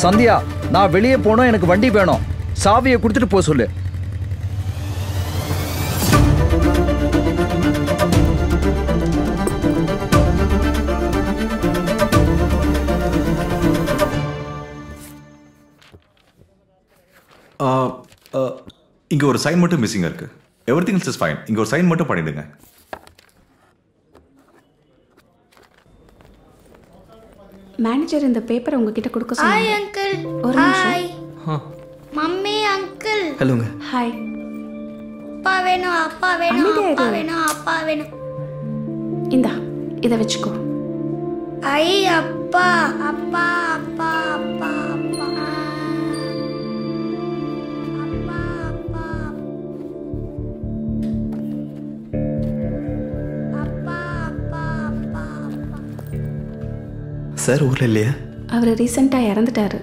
சந்தியா நான் வெளியே போனோம் எனக்கு வண்டி வேணும் சாவியை கொடுத்துட்டு போக சொல்லு இங்கே ஒரு சைன் மட்டும் மிஸ்ஸிங்காக இருக்கு எவ்ரி திங் இஸ் ஃபைன் இங்கே ஒரு சைன் மட்டும் பண்ணிடுங்க மேனேஜர் இந்த பேப்பரை உங்ககிட்ட கொடுக்க ஹாய் சொன்னாங்க அங்கிள் ஒரு நிமிஷம். ஹாய் மம்மி அங்கிள் ஹலோங்க ஹாய் அப்பா வேணும் அப்பா வேணும் அமைதியா அப்பா இரு. வேணும் அப்பா வேணும் இந்தா இதை வச்சுக்கோ ஐ அப்பா அப்பா அப்பா அப்பா அப்பா அப்பா அப்பா அப்பா அப்பா அப்பா அப்பா சார் ஊரில் இல்லையா அவர் ரீசெண்டாக இறந்துட்டாரு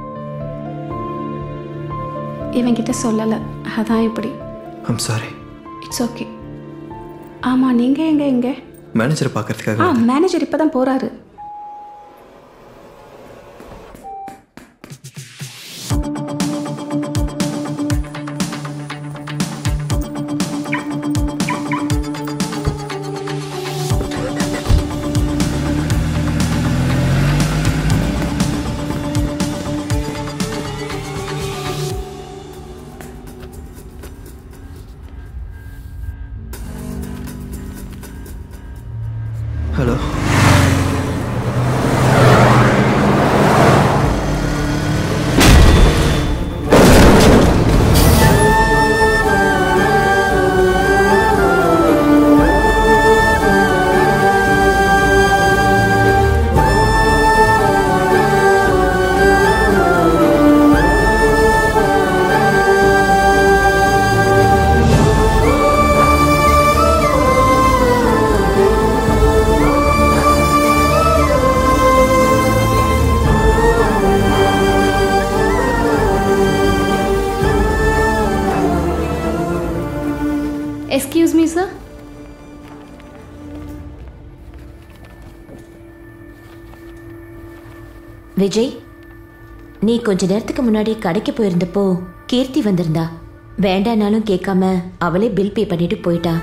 இவன்கிட்ட சொல்லலை அதான் இப்படி ஐம் சாரி இட்ஸ் ஓகே ஆமாம் நீங்கள் எங்கே எங்கே மேனேஜரை ஆ பார்க்கறதுக்காக மேனேஜர் இப்போ தான் போகிறாரு hello excuse me sir Vijay நீ கொஞ்ச நேரத்துக்கு முன்னாடி கடைக்கு போயிருந்தப்போ கீர்த்தி வந்திருந்தா வேண்டானாலும் கேட்காம அவளே பில் பே பண்ணிட்டு போயிட்டா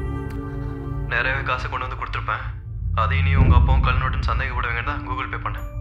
நிறையவே காசு கொண்டு வந்து கொடுத்துருப்பேன் அதையும் நீ உங்கள் அப்பாவும் கல் நோட்டுன்னு சந்தேகப்படுவீங்கன்னா கூகுள் பே பண்ணு